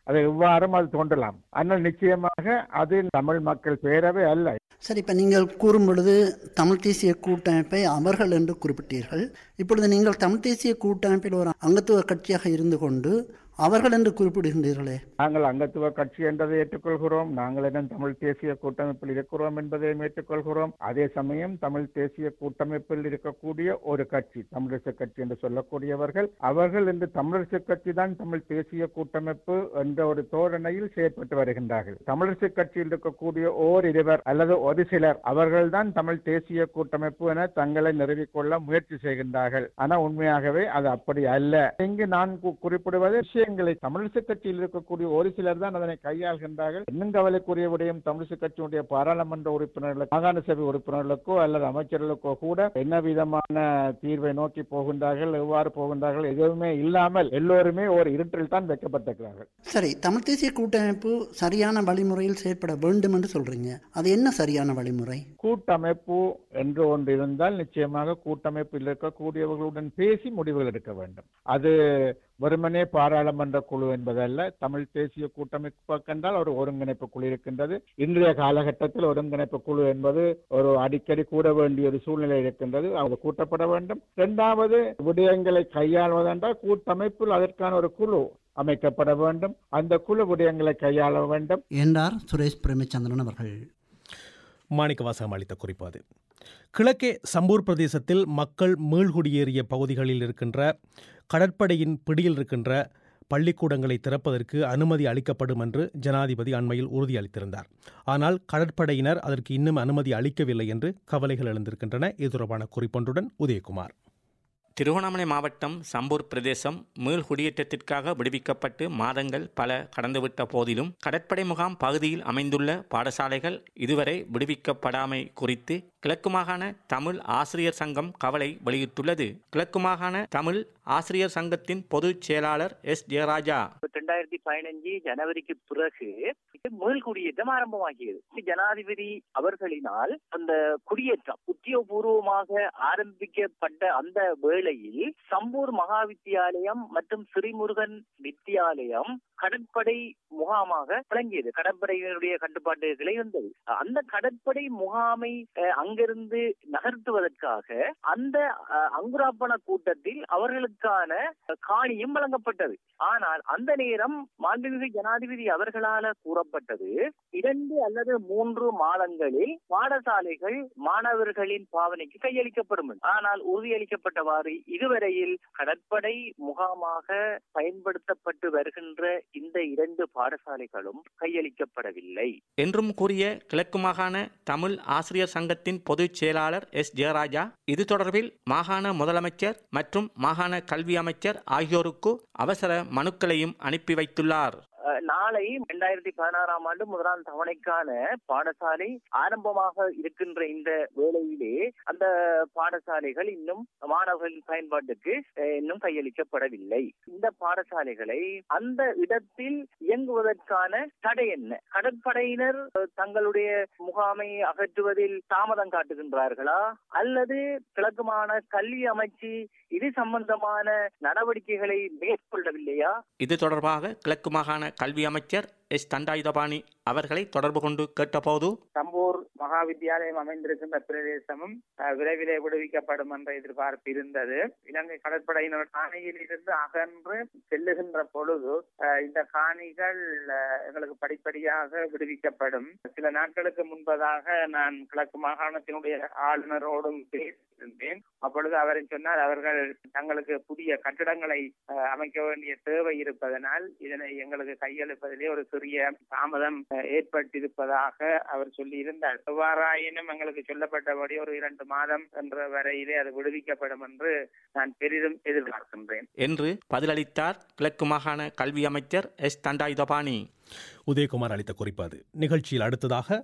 அதை எவ்வாறும் அது தோன்றலாம் ஆனால் நிச்சயமாக அது தமிழ் மக்கள் பேரவை அல்ல சரி இப்போ நீங்கள் கூறும் பொழுது தமிழ் தேசிய கூட்டமைப்பை அவர்கள் என்று குறிப்பிட்டீர்கள் இப்பொழுது நீங்கள் தமிழ் தேசிய கூட்டமைப்பில் ஒரு அங்கத்துவ கட்சியாக இருந்து கொண்டு அவர்கள் என்று குறிப்பிடுகின்றீர்களே நாங்கள் அங்கத்துவ கட்சி என்பதை ஏற்றுக்கொள்கிறோம் நாங்கள் என்ன தமிழ் தேசிய கூட்டமைப்பில் இருக்கிறோம் என்பதையும் ஏற்றுக்கொள்கிறோம் அதே சமயம் தமிழ் தேசிய கூட்டமைப்பில் இருக்கக்கூடிய ஒரு கட்சி தமிழிசை கட்சி என்று சொல்லக்கூடியவர்கள் அவர்கள் இந்த தமிழிசை கட்சி தான் தமிழ் தேசிய கூட்டமைப்பு என்ற ஒரு தோரணையில் செயற்பட்டு வருகின்றார்கள் தமிழிசை கட்சியில் இருக்கக்கூடிய ஓர் இருவர் அல்லது ஒரு சிலர் அவர்கள்தான் தமிழ் தேசிய கூட்டமைப்பு என தங்களை நிறுவிக்கொள்ள முயற்சி செய்கின்றார்கள் ஆனால் உண்மையாகவே அது அப்படி அல்ல இங்கு நான் கு- குறிப்பிடுவது விஷயங்களை தமிழிசை கட்சியில் இருக்கக்கூடிய ஒரு சிலர் தான் அதனை கையாள்கின்றார்கள் இன்னும் கவலைக்குரிய விடயம் தமிழிசை கட்சியினுடைய பாராளுமன்ற உறுப்பினர்களுக்கு மாகாண சபை உறுப்பினர்களுக்கோ அல்லது அமைச்சர்களுக்கோ கூட என்ன விதமான தீர்வை நோக்கி போகின்றார்கள் எவ்வாறு போகின்றார்கள் எதுவுமே இல்லாமல் எல்லோருமே ஒரு இருட்டில் தான் வைக்கப்பட்டிருக்கிறார்கள் சரி தமிழ் தேசிய கூட்டமைப்பு சரியான வழிமுறையில் செயற்பட வேண்டும் என்று சொல்றீங்க அது என்ன சரியான வழிமுறை கூட்டமைப்பு என்று ஒன்று இருந்தால் நிச்சயமாக கூட்டமைப்பில் இருக்கக்கூடியவர்களுடன் பேசி முடிவுகள் எடுக்க வேண்டும் அது வெறுமனே பாராளுமன்ற குழு என்பதல்ல தமிழ் தேசிய கூட்டமைப்பு கண்டால் ஒரு ஒருங்கிணைப்பு குழு இருக்கின்றது இன்றைய காலகட்டத்தில் ஒருங்கிணைப்பு குழு என்பது ஒரு அடிக்கடி கூட வேண்டிய ஒரு சூழ்நிலை இருக்கின்றது அது கூட்டப்பட வேண்டும் இரண்டாவது விடயங்களை கையாள்வதென்றால் கூட்டமைப்பில் அதற்கான ஒரு குழு அமைக்கப்பட வேண்டும் அந்த குழு விடயங்களை கையாள வேண்டும் என்றார் சுரேஷ் பிரேமச்சந்திரன் அவர்கள் மாணிக்கவாசகம் அளித்த குறிப்பு அது கிழக்கே சம்பூர் பிரதேசத்தில் மக்கள் மீள்குடியேறிய பகுதிகளில் இருக்கின்ற கடற்படையின் பிடியில் இருக்கின்ற பள்ளிக்கூடங்களை திறப்பதற்கு அனுமதி அளிக்கப்படும் என்று ஜனாதிபதி அண்மையில் உறுதியளித்திருந்தார் ஆனால் கடற்படையினர் அதற்கு இன்னும் அனுமதி அளிக்கவில்லை என்று கவலைகள் எழுந்திருக்கின்றன இது தொடர்பான குறிப்பொன்றுடன் உதயகுமார் திருவண்ணாமலை மாவட்டம் சம்பூர் பிரதேசம் மீள் குடியேற்றத்திற்காக விடுவிக்கப்பட்டு மாதங்கள் பல கடந்துவிட்ட போதிலும் கடற்படை முகாம் பகுதியில் அமைந்துள்ள பாடசாலைகள் இதுவரை விடுவிக்கப்படாமை குறித்து கிழக்கு மாகாண தமிழ் ஆசிரியர் சங்கம் கவலை வெளியிட்டுள்ளது கிழக்கு மாகாண தமிழ் ஆசிரியர் சங்கத்தின் பொதுச் செயலாளர் எஸ் ஜெயராஜா ரெண்டாயிரத்தி பதினஞ்சு ஜனவரிக்கு பிறகு மீள் குடியேற்றம் ஆரம்பமாகியது ஜனாதிபதி அவர்களினால் அந்த குடியேற்றம் உத்தியோகபூர்வமாக ஆரம்பிக்கப்பட்ட அந்த வேளையில் சம்பூர் மகா வித்தியாலயம் மற்றும் ஸ்ரீமுருகன் வித்தியாலயம் கடற்படை முகாமாக விளங்கியது கடற்படையினுடைய கட்டுப்பாட்டுகளை இருந்தது அந்த கடற்படை முகாமை அஹ், அங்கிருந்து நகர்த்துவதற்காக அந்த அஹ், அங்குராப்பண கூட்டத்தில் அவர்களுக்கான காணியும் வழங்கப்பட்டது ஆனால் அந்த நேரம் மாண்புமிகு ஜனாதிபதி அவர்களால கூறப்பட்டது இரண்டு அல்லது மூன்று மாதங்களில் பாடசாலைகள் மாணவர்களின் பாவனைக்கு கையளிக்கப்படும் என்று. ஆனால் உறுதியளிக்கப்பட்டவாறு இதுவரையில் கடற்படை முகாமாக பயன்படுத்தப்பட்டு வருகின்ற இந்த இரண்டு பாடசாலைகளும் கையளிக்கப்படவில்லை என்றும் கூறிய கிழக்கு மாகாண தமிழ் ஆசிரியர் சங்கத்தின் பொதுச் செயலாளர் எஸ் ஜெயராஜா இது தொடர்பில் மாகாண முதலமைச்சர் மற்றும் மாகாண கல்வி அமைச்சர் ஆகியோருக்கு அவசர மனுக்களையும் அனுப்பி வைத்துள்ளார் அஹ், நாளை இரண்டாயிரத்தி பதினாறாம் ஆண்டு முதலாம் தவணைக்கான பாடசாலை ஆரம்பமாக இருக்கின்ற இந்த வேளையிலே அந்த பாடசாலைகள் இன்னும் மாணவர்களின் பயன்பாட்டுக்கு அஹ், இன்னும் கையளிக்கப்படவில்லை இந்த பாடசாலைகளை அந்த இடத்தில் இயங்குவதற்கான தடை என்ன கடற்படையினர் அஹ், தங்களுடைய முகாமை அகற்றுவதில் தாமதம் காட்டுகின்றார்களா அல்லது கிழக்கு மாகாண கல்வி அமைச்சு இது சம்பந்தமான நடவடிக்கைகளை மேற்கொள்ளவில்லையா இது தொடர்பாக கிழக்கு மாகாண கல்வி அமைச்சர் எஸ் தண்டாயுதபாணி அவர்களை தொடர்பு கொண்டு கேட்டபோது சம்பூர் மகா வித்தியாலயம் அமைந்திருக்கின்ற பிரதேசமும் அஹ், விரைவிலே விடுவிக்கப்படும் என்ற எதிர்பார்ப்பு இருந்தது இலங்கை கடற்படையினர் காணியில் இருந்து அகன்று செல்லுகின்ற பொழுது அஹ், இந்த காணிகள் அஹ், எங்களுக்கு படிப்படியாக விடுவிக்கப்படும் சில நாட்களுக்கு முன்பதாக நான் கிழக்கு மாகாணத்தினுடைய ஆளுநரோடும் பேசியிருந்தேன் அப்பொழுது அவர் சொன்னார் அவர்கள் தங்களுக்கு புதிய கட்டிடங்களை அஹ், அமைக்க வேண்டிய தேவை இருப்பதனால் இதனை எங்களுக்கு கையளிப்பதிலே ஒரு சிறிய தாமதம் அஹ், ஏற்பட்டிருப்பதாக அவர் சொல்லி இருந்தார் எவ்வாறாயினும் எங்களுக்கு சொல்லப்பட்டபடி ஒரு இரண்டு மாதம் என்ற வரையிலே அது விடுவிக்கப்படும் என்று நான் பெரிதும் எதிர்பார்க்கின்றேன் என்று பதிலளித்தார் கிழக்கு மாகாண கல்வி அமைச்சர் எஸ் தண்டாயுதபாணி உதயகுமார் அளித்த குறிப்பு அது நிகழ்ச்சியில் அடுத்ததாக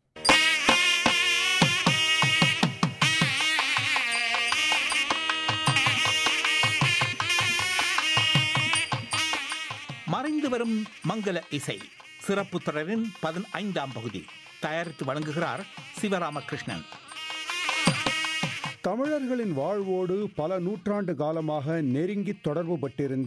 மறைந்து வரும் மங்கள இசை சிறப்பு தொடரின் பதினைந்தாம் பகுதி தயாரித்து வழங்குகிறார் சிவராமகிருஷ்ணன் தமிழர்களின் வாழ்வோடு பல நூற்றாண்டு காலமாக நெருங்கி தொடர்பு பட்டிருந்த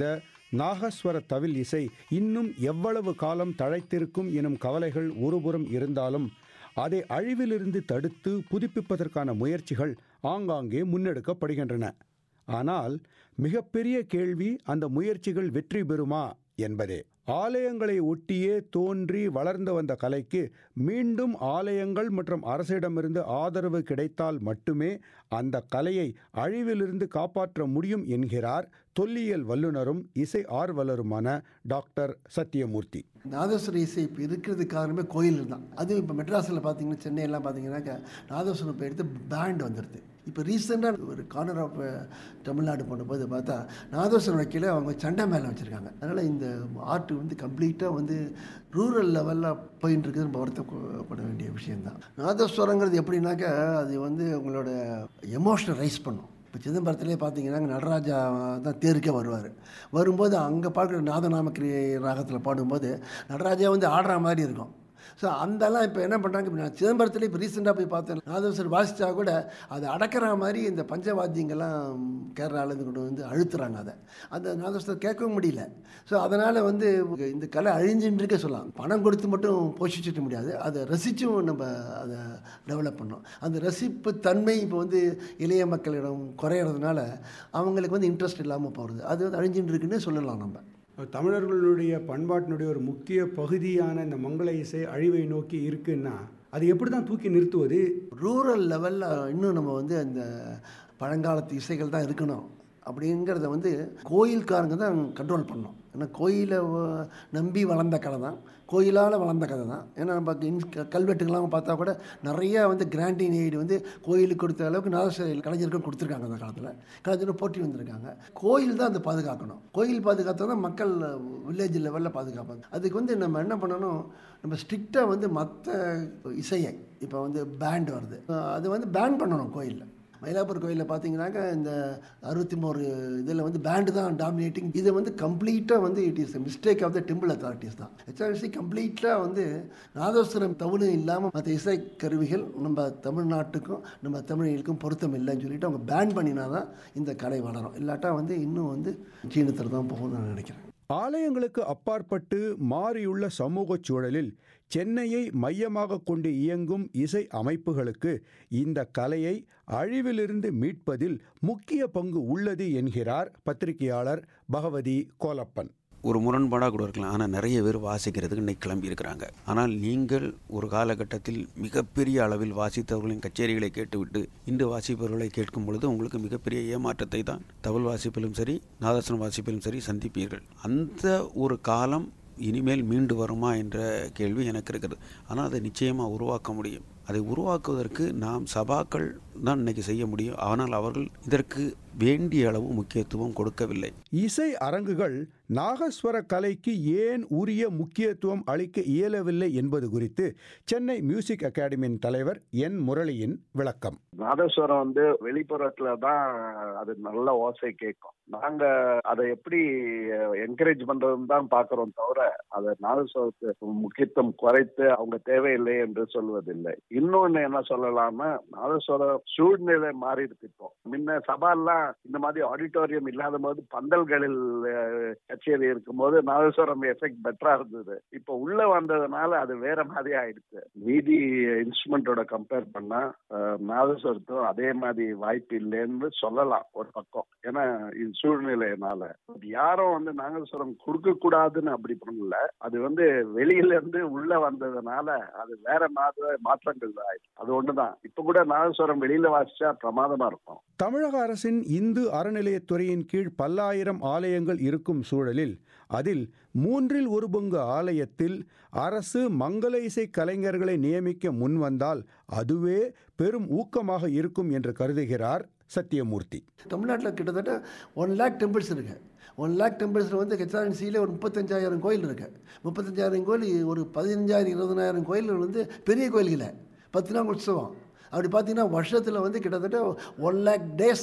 நாகஸ்வர தவில் இசை இன்னும் எவ்வளவு காலம் தழைத்திருக்கும் எனும் கவலைகள் ஒருபுறம் இருந்தாலும் அதை அழிவிலிருந்து தடுத்து புதுப்பிப்பதற்கான முயற்சிகள் ஆங்காங்கே முன்னெடுக்கப்படுகின்றன ஆனால் மிகப்பெரிய கேள்வி அந்த முயற்சிகள் வெற்றி பெறுமா என்பதே ஆலயங்களை ஒட்டியே தோன்றி வளர்ந்து வந்த கலைக்கு மீண்டும் ஆலயங்கள் மற்றும் அரசிடமிருந்து ஆதரவு கிடைத்தால் மட்டுமே அந்த கலையை அழிவிலிருந்து காப்பாற்ற முடியும் என்கிறார் தொல்லியல் வல்லுநரும் இசை ஆர்வலருமான டாக்டர் சத்தியமூர்த்தி நாதஸ்வர இசை இப்போ இருக்கிறது காரணமே கோயில் தான் அது இப்போ மெட்ராஸில் பார்த்தீங்கன்னா சென்னையெல்லாம் பார்த்தீங்கன்னாக்கா நாதஸ்வரம் இப்போ எடுத்து பேண்ட் வந்துடுது இப்போ ரீசெண்டாக ஒரு கார்னர் ஆஃப் தமிழ்நாடு போனபோது பார்த்தா நாதஸ்வரம் வைக்கல அவங்க சண்டை மேலே வச்சுருக்காங்க அதனால் இந்த ஆர்ட் வந்து கம்ப்ளீட்டாக வந்து ரூரல் லெவலில் போயின்னு இருக்குது நம்ம வருத்தப்பட வேண்டிய விஷயந்தான் நாதஸ்வரங்கிறது எப்படின்னாக்கா அது வந்து உங்களோட எமோஷனை ரைஸ் பண்ணும் இப்போ சிதம்பரத்திலே பார்த்தீங்கன்னா நடராஜா தான் தேருக்கே வருவார் வரும்போது அங்கே பார்க்குற நாதநாமக்கிரி ராகத்தில் பாடும்போது நடராஜா வந்து ஆடுற மாதிரி இருக்கும் ஸோ அந்தெல்லாம் இப்போ என்ன பண்ணுறாங்க இப்போ நான் சிதம்பரத்தில் இப்போ ரீசெண்டாக போய் பார்த்தேன் நாதஸ்வரம் வாசித்தா கூட அதை அடக்கிற மாதிரி இந்த பஞ்சவாத்தியங்கள்லாம் கேரளாவிலேருந்து கொண்டு வந்து அழுத்துறாங்க அதை அந்த நாதஸ்வரம் கேட்கவும் முடியல ஸோ அதனால் வந்து இந்த கலை அழிஞ்சுன்றே சொல்லலாம் பணம் கொடுத்து மட்டும் போஷிச்சிட முடியாது அதை ரசித்தும் நம்ம அதை டெவலப் பண்ணோம் அந்த ரசிப்பு தன்மை இப்போ வந்து இளைய மக்களிடம் குறையிறதுனால அவங்களுக்கு வந்து இன்ட்ரெஸ்ட் இல்லாமல் போகிறது அது வந்து அழிஞ்சுட்டு இருக்குன்னு சொல்லலாம் நம்ம தமிழர்களுடைய பண்பாட்டினுடைய ஒரு முக்கிய பகுதியான இந்த மங்கள இசை அழிவை நோக்கி இருக்குன்னா அது எப்படி தான் தூக்கி நிறுத்துவது ரூரல் லெவலில் இன்னும் நம்ம வந்து அந்த பழங்காலத்து இசைகள் தான் இருக்கணும் அப்படிங்கிறத வந்து கோயில்காரங்க தான் கண்ட்ரோல் பண்ணோம் ஏன்னா கோயிலை வ- நம்பி வளர்ந்த கலை தான் கோயிலால் வளர்ந்த கதை தான் ஏன்னா நம்ம இன் கல்வெட்டுக்கெல்லாம் பார்த்தா கூட நிறைய வந்து கிராண்டின் எய்டு வந்து கோயிலுக்கு கொடுத்த அளவுக்கு நாதஸ்வர கலைஞர்கள் கொடுத்துருக்காங்க அந்த காலத்தில் கலைஞர்கள் போட்டி வந்திருக்காங்க கோயில் தான் அதை பாதுகாக்கணும் கோயில் பாதுகாத்தா தான் மக்கள் வில்லேஜ் லெவலில் பாதுகாப்பாங்க அதுக்கு வந்து நம்ம என்ன பண்ணணும் நம்ம ஸ்ட்ரிக்டாக வந்து மற்ற இசையை இப்போ வந்து பேண்ட் வருது அது வந்து பேன் பண்ணணும் கோயிலில் மயிலாப்பூர் கோயிலில் பார்த்தீங்கன்னாக்கா இந்த அறுபத்தி மூணு இதில் வந்து பேண்டு தான் டாமினேட்டிங் இதை வந்து கம்ப்ளீட்டாக வந்து it is mistake of the temple authorities தான் ஹெச்ஆர்சி கம்ப்ளீட்டாக வந்து நாதஸ்வரம் தவணு இல்லாமல் மற்ற இசை கருவிகள் நம்ம தமிழ்நாட்டுக்கும் நம்ம தமிழர்களுக்கும் பொருத்தம் இல்லைன்னு சொல்லிட்டு அவங்க பேன் பண்ணினா தான் இந்த கலை வளரும் இல்லாட்டா வந்து இன்னும் வந்து சீனத்தில் தான் போகும்னு நான் நினைக்கிறேன் ஆலயங்களுக்கு அப்பாற்பட்டு மாறியுள்ள சமூகச் சூழலில் சென்னையை மையமாக கொண்டு இயங்கும் இசை அமைப்புகளுக்கு இந்த கலையை அழிவிலிருந்து மீட்பதில் முக்கிய பங்கு உள்ளது என்கிறார் பத்திரிகையாளர் பகவதி கோலப்பன் ஒரு முரண்பாடாக கூட இருக்கலாம் ஆனால் நிறைய பேர் வாசிக்கிறதுக்கு இன்னைக்கு கிளம்பி இருக்கிறாங்க ஆனால் நீங்கள் ஒரு காலகட்டத்தில் மிகப்பெரிய அளவில் வாசித்தவர்களின் கச்சேரிகளை கேட்டுவிட்டு இன்று வாசிப்பவர்களை கேட்கும் பொழுது உங்களுக்கு மிகப்பெரிய ஏமாற்றத்தை தான் தவில் வாசிப்பிலும் சரி நாதசனம் வாசிப்பிலும் சரி சந்திப்பீர்கள் அந்த ஒரு காலம் இனிமேல் மீண்டு வருமா என்ற கேள்வி எனக்கு இருக்கிறது ஆனால் அதை நிச்சயமாக உருவாக்க முடியும் அதை உருவாக்குவதற்கு நாம் சபாக்கள் தான் இன்னைக்கு செய்ய முடியும் ஆனால் அவர்கள் இதற்கு வேண்டிய அளவு முக்கியத்துவம் கொடுக்கவில்லை இசை அரங்குகள் நாகஸ்வர கலைக்கு ஏன் உரிய முக்கியத்துவம் அளிக்க இயலவில்லை என்பது குறித்து சென்னை மியூசிக் அகாடமியின் தலைவர் என் முரளியின் விளக்கம் நாதஸ்வரம் வந்து வெளிப்புறத்துல தான் அது நல்ல ஓசை கேட்கும் நாங்க அதை எப்படி என்கரேஜ் பண்றதுன்னு தான் பாக்குறோம் தவிர அதை நாதஸ்வரத்துக்கு முக்கியத்துவம் குறைத்து அவங்க தேவையில்லை என்று சொல்வதில்லை இன்னொன்னு என்ன சொல்லலாம்னா நாதஸ்வர சூழ்நிலை மாறி இருக்கு இப்போ முன்ன சபால்லாம் இந்த மாதிரி ஆடிட்டோரியம் இல்லாத போது பந்தல்களில் அஹ், கச்சேரி இருக்கும்போது நாதஸ்வரம் எஃபெக்ட் பெட்டரா இருந்தது இப்போ உள்ள வந்ததுனால அது வேற மாதிரி ஆயிடுச்சு மீதி இன்ஸ்ட்ருமெண்டோட கம்பேர் பண்ணா அஹ், நாதஸ்வரத்தும் அதே மாதிரி வாய்ப்பு இல்லைன்னு சொல்லலாம் ஒரு பக்கம் ஏன்னா இது சூழ்நிலையினால But யாரும் வந்து நாகஸ்வரம் கொடுக்க கூடாதுன்னு அப்படி பண்ணல அது வந்து வெளியில இருந்து உள்ள வந்ததுனால அது வேற மாதிரி மாற்றங்கள் தான் ஆயிடுச்சு அது ஒண்ணுதான் இப்ப கூட நாகஸ்வரம் வெளியில வாசிச்சா பிரமாதமா இருக்கும் தமிழக அரசின் இந்து அறநிலையத்துறையின் கீழ் பல்லாயிரம் ஆலயங்கள் இருக்கும் சூழலில் அதில் மூன்றில் ஒரு பங்கு ஆலயத்தில் அரசு மங்கள இசை கலைஞர்களை நியமிக்க முன்வந்தால் அதுவே பெரும் ஊக்கமாக இருக்கும் என்று கருதுகிறார் சத்தியமூர்த்தி தமிழ்நாட்டில் கிட்டத்தட்ட ஒன் லேக் டெம்பிள்ஸ் இருக்கு ஒன் லேக் டெம்பிள்ஸில் வந்து ஹெச்ஆர்என்சியில் ஒரு முப்பத்தஞ்சாயிரம் கோயில் இருக்கு முப்பத்தஞ்சாயிரம் கோயில் ஒரு பதினஞ்சாயிரம் இருபதனாயிரம் கோயில் வந்து பெரிய கோயில்களை பத்து நாள் உற்சவம் அப்படி பார்த்தீங்கன்னா வருஷத்தில் வந்து கிட்டத்தட்ட ஒன் லேக் டேஸ்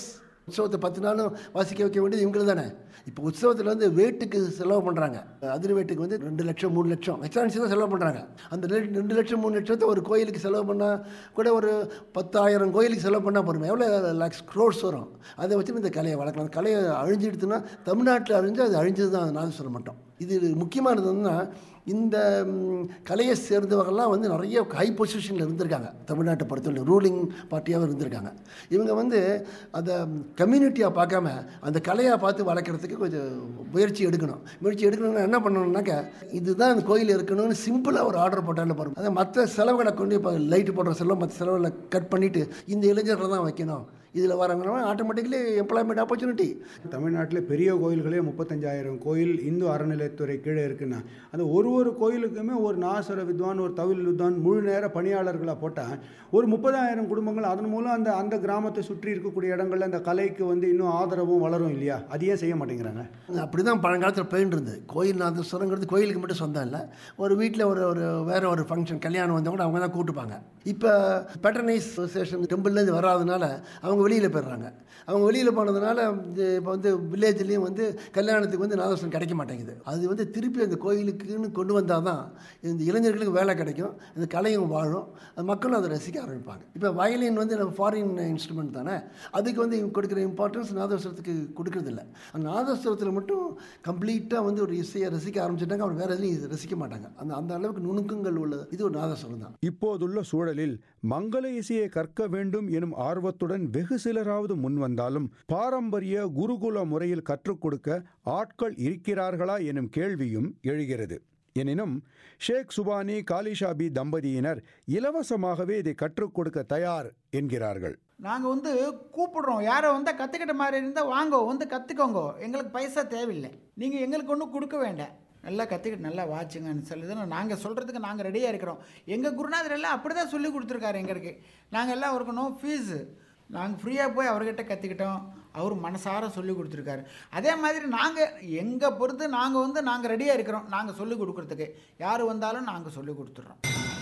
உற்சவத்தை பத்து நாளும் வாசிக்க வைக்க வேண்டியது இவங்க தானே இப்போ உற்சவத்தில் வந்து வேட்டுக்கு செலவு பண்ணுறாங்க அதிர் வேட்டுக்கு வந்து ரெண்டு லட்சம் மூணு லட்சம் எக்ஸ்ட்ரான்சி தான் செலவு பண்ணுறாங்க அந்த ரெண்டு ரெண்டு லட்சம் மூணு லட்சத்தை ஒரு கோயிலுக்கு செலவு பண்ணால் கூட ஒரு பத்தாயிரம் கோயிலுக்கு செலவு பண்ணால் போதும் எவ்வளோ லேக்ஸ் க்ரோர்ஸ் வரும் அதை வச்சு இந்த கலையை வளர்க்கலாம் அந்த கலையை அழிஞ்சிடுத்துன்னா தமிழ்நாட்டில் அழிஞ்சு அது அழிஞ்சது தான் அந்த நாதஸ்வரம் மட்டும் இது முக்கியமானது என்னன்னா இந்த ம், கலையை சேர்ந்தவங்கெல்லாம் வந்து நிறைய ஹை பொசிஷனில் இருந்திருக்காங்க தமிழ்நாட்டை பொறுத்தவரை ரூலிங் பார்ட்டியாகவும் இருந்திருக்காங்க இவங்க வந்து அதை கம்யூனிட்டியாக பார்க்காம அந்த கலையாக பார்த்து வளர்க்குறதுக்கு கொஞ்சம் முயற்சி எடுக்கணும் முயற்சி எடுக்கணும்னா என்ன பண்ணணும்னாக்கா இதுதான் அந்த கோயில் இருக்கணும்னு சிம்பிளாக ஒரு ஆர்டர் போட்டாலும் பாருங்க அதை மற்ற செலவுகளை கொண்டு இப்போ லைட்டு போடுற செலவு மற்ற செலவுகளை கட் பண்ணிவிட்டு இந்த இளைஞர்களை தான் வைக்கணும் இதில் வரவங்க ஆட்டோமேட்டிக்கலி எம்ப்ளாய்மெண்ட் ஆப்பர்ச்சுனிட்டி தமிழ்நாட்டில் பெரிய கோயில்களே முப்பத்தஞ்சாயிரம் கோயில் இந்து அறநிலையத்துறை கீழே இருக்குன்னா அந்த ஒரு ஒரு கோயிலுக்குமே ஒரு நாசர வித்வான் ஒரு தவில் வித்வான் முழு நேர பணியாளர்களாக போட்டால் ஒரு முப்பதாயிரம் குடும்பங்கள் அதன் மூலம் அந்த அந்த கிராமத்தை சுற்றி இருக்கக்கூடிய இடங்கள்ல அந்த கலைக்கு வந்து இன்னும் ஆதரவும் வளரும் இல்லையா அது ஏன் செய்ய மாட்டேங்கிறாங்க அப்படி தான் பழங்காலத்தில் போயின்னு இருந்தது கோயில் நாதஸ்வரங்கிறது கோயிலுக்கு மட்டும் சொந்தம் இல்லை ஒரு வீட்டில் ஒரு ஒரு வேற ஒரு ஃபங்க்ஷன் கல்யாணம் வந்தால் கூட அவங்க தான் கூட்டுப்பாங்க இப்போ பேட்டர்னைஸ் அசோசியேஷன் டெம்பிள்லேருந்து வராதனால அவங்க வெளியில் போயிடுறாங்க அவங்க வெளியில் போனதுனால இப்போ வந்து வில்லேஜ்லேயும் வந்து கல்யாணத்துக்கு வந்து நாதஸ்வரம் கிடைக்க மாட்டேங்குது அது வந்து திருப்பி அந்த கோயிலுக்குன்னு கொண்டு வந்தால் தான் இந்த இளைஞர்களுக்கு வேலை கிடைக்கும் இந்த கலையும் வாழும் அது மக்களும் அதை ரசிக்க ஆரம்பிப்பாங்க இப்போ வயலின் வந்து நம்ம ஃபாரின் இன்ஸ்ட்ருமெண்ட் தானே அதுக்கு வந்து இவங்க கொடுக்குற இம்பார்ட்டன்ஸ் நாதஸ்வரத்துக்கு கொடுக்கறதில்ல அந்த நாதஸ்வரத்தில் மட்டும் கம்ப்ளீட்டாக வந்து ஒரு இசையை ரசிக்க ஆரம்பிச்சிட்டாங்க அவர் வேறு எதுலையும் ரசிக்க மாட்டாங்க அந்த அந்த அளவுக்கு நுணுக்கங்கள் உள்ள இது ஒரு நாதஸ்வரம் தான் இப்போதுள்ள சூழலில் மங்கள இசையை கற்க வேண்டும் எனும் ஆர்வத்துடன் வெகு சிலராவது முன்வந்தாலும் பாரம்பரிய குருகுல முறையில் கற்றுக் கொடுக்க ஆட்கள் இருக்கிறார்களா எனும் கேள்வியும் எழுகிறது எனினும் ஷேக் சுபானி காலிஷாபி தம்பதியினர் இலவசமாகவே இதை கற்றுக் கொடுக்க தயார் என்கிறார்கள் நாங்கள் வந்து கூப்பிடுறோம் யாரோ வந்தால் கற்றுக்கிட்ட மாதிரி இருந்தால் வாங்கோ வந்து கற்றுக்கோங்க எங்களுக்கு பைசா தேவையில்லை நீங்கள் எங்களுக்கு ஒன்றும் கொடுக்க வேண்டாம் நல்லா கற்றுக்கிட்டு நல்லா வாச்சுங்கன்னு சொல்லுது நாங்கள் சொல்கிறதுக்கு நாங்கள் ரெடியாக இருக்கிறோம் எங்கள் குருநாதர் எல்லாம் அப்படி தான் சொல்லி கொடுத்துருக்காரு எங்களுக்கு நாங்கள் எல்லாம் அவருக்கு நோ ஃபீஸு நாங்கள் ஃப்ரீயாக போய் அவர்கிட்ட கற்றுக்கிட்டோம் அவர் மனசார சொல்லி கொடுத்துருக்காரு அதே மாதிரி நாங்கள் எங்கள் பொறுத்து நாங்கள் வந்து நாங்கள் ரெடியாக இருக்கிறோம் நாங்கள் சொல்லி கொடுக்குறதுக்கு யார் வந்தாலும் நாங்கள் சொல்லி கொடுத்துட்றோம்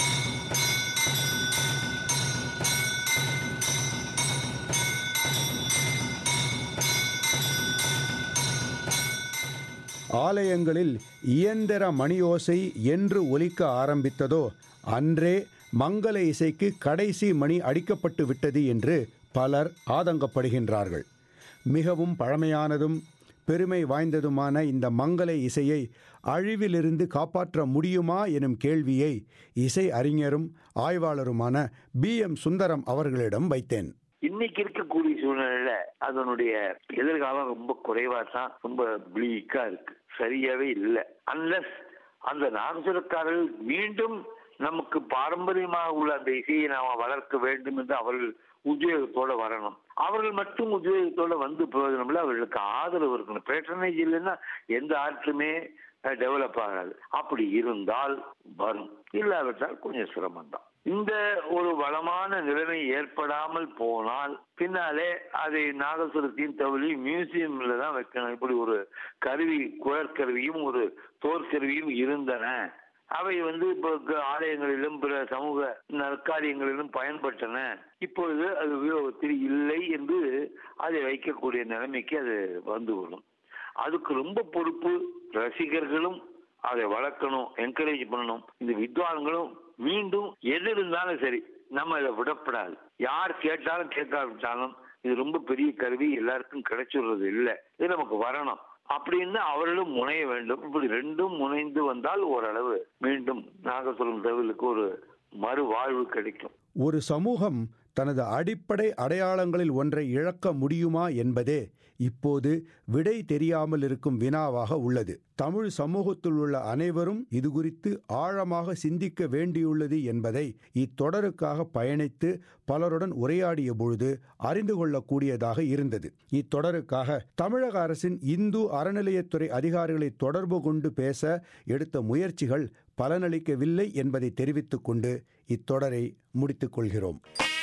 ஆலயங்களில் இயந்திர மணியோசை என்று ஒலிக்க ஆரம்பித்ததோ அன்றே மங்கள இசைக்கு கடைசி மணி அடிக்கப்பட்டு விட்டது என்று பலர் ஆதங்கப்படுகின்றார்கள் மிகவும் பழமையானதும் பெருமை வாய்ந்ததுமான இந்த மங்கள இசையை அழிவிலிருந்து காப்பாற்ற முடியுமா எனும் கேள்வியை இசை அறிஞரும் ஆய்வாளருமான பி எம் சுந்தரம் அவர்களிடம் வைத்தேன் இன்னைக்கு இருக்கக்கூடிய சூழ்நிலையில அதனுடைய எதிர்காலம் ரொம்ப குறைவா தான் ரொம்ப பிளீக்கா இருக்கு சரியாவே இல்லை அன்லஸ் அந்த நாகசுரக்காரர்கள் மீண்டும் நமக்கு பாரம்பரியமாக உள்ள அந்த இசையை நாம வளர்க்க வேண்டும் என்று அவர்கள் உத்வேகத்தோட வரணும் அவர்கள் மட்டும் உத்வேகத்தோட வந்து பிரயோஜனம் இல்லை அவர்களுக்கு ஆதரவு இருக்கணும் பேட்டர்னேஜ் இல்லைன்னா எந்த ஆர்ட்டுமே டெவலப் ஆகாது அப்படி இருந்தால் வரும் இல்லாவிட்டால் கொஞ்சம் சிரமம் தான் இந்த ஒரு வளமான நிலைமை ஏற்படாமல் போனால் பின்னாலே அதை நாகசுரத்தின் தவிழி மியூசியம்ல தான் வைக்கணும் இப்படி ஒரு கருவி குழற்கருவியும் ஒரு தோற்கருவியும் இருந்தன அவை வந்து இப்போ ஆலயங்களிலும் பிற சமூக நற்காரியங்களிலும் பயன்பட்டன இப்பொழுது அது உபயோகத்தில் இல்லை என்று அதை வைக்கக்கூடிய நிலைமைக்கு அது வந்துவிடும் அதுக்கு ரொம்ப பொறுப்பு ரசிகர்களும் அதை வளர்க்கணும் என்கரேஜ் பண்ணணும் இந்த வித்வான்களும் மீண்டும் எது இருந்தாலும் சரி நம்ம இதை விடப்படாது யார் கேட்டாலும் கேட்காவிட்டாலும் இது ரொம்ப பெரிய கருவி எல்லாருக்கும் கிடைச்சிடுறது இல்லை இது நமக்கு வரணும் அப்படின்னு அவர்களும் முனைய வேண்டும் இப்படி ரெண்டும் முனைந்து வந்தால் ஓரளவு மீண்டும் நாகசுரம் தவிலுக்கு ஒரு மறுவாழ்வு கிடைக்கும் ஒரு சமூகம் தனது அடிப்படை அடையாளங்களில் ஒன்றை இழக்க முடியுமா என்பதே இப்போது விடை தெரியாமல் இருக்கும் வினாவாக உள்ளது தமிழ் சமூகத்தில் உள்ள அனைவரும் இது குறித்து ஆழமாக சிந்திக்க வேண்டியுள்ளது என்பதை இத்தொடருக்காக பயணித்து பலருடன் உரையாடிய பொழுது அறிந்து கொள்ளக்கூடியதாக இருந்தது இத்தொடருக்காக தமிழக அரசின் இந்து அறநிலையத்துறை அதிகாரிகளை தொடர்பு கொண்டு பேச எடுத்த முயற்சிகள் பலனளிக்கவில்லை என்பதை தெரிவித்துக் கொண்டு இத்தொடரை முடித்துக் கொள்கிறோம்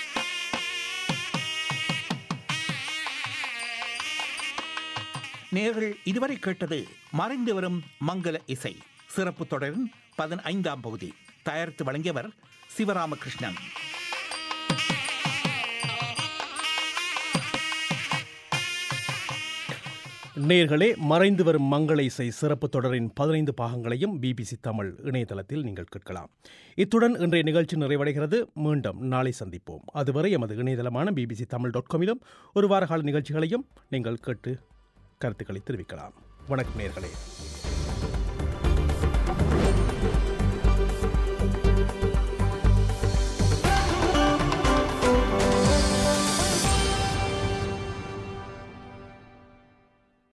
நேர்கள் இதுவரை கேட்டது மறைந்து வரும் மங்கள இசை சிறப்பு தொடரின் பதினைந்தாம் பகுதி தயாரித்து வழங்கியவர் சிவராமகிருஷ்ணன் நேர்களே மறைந்து வரும் மங்கள இசை சிறப்பு தொடரின் பதினைந்து பாகங்களையும் பிபிசி தமிழ் இணையதளத்தில் நீங்கள் கேட்கலாம் இத்துடன் இன்றைய நிகழ்ச்சி நிறைவடைகிறது மீண்டும் நாளை சந்திப்போம் அதுவரை எமது இணையதளமான பிபிசி தமிழ் டாட் காமிலும் ஒரு வார கால நிகழ்ச்சிகளையும் நீங்கள் கேட்டு கருத்துக்களை தெரிவிக்கலாம் வணக்கம் நேர்களே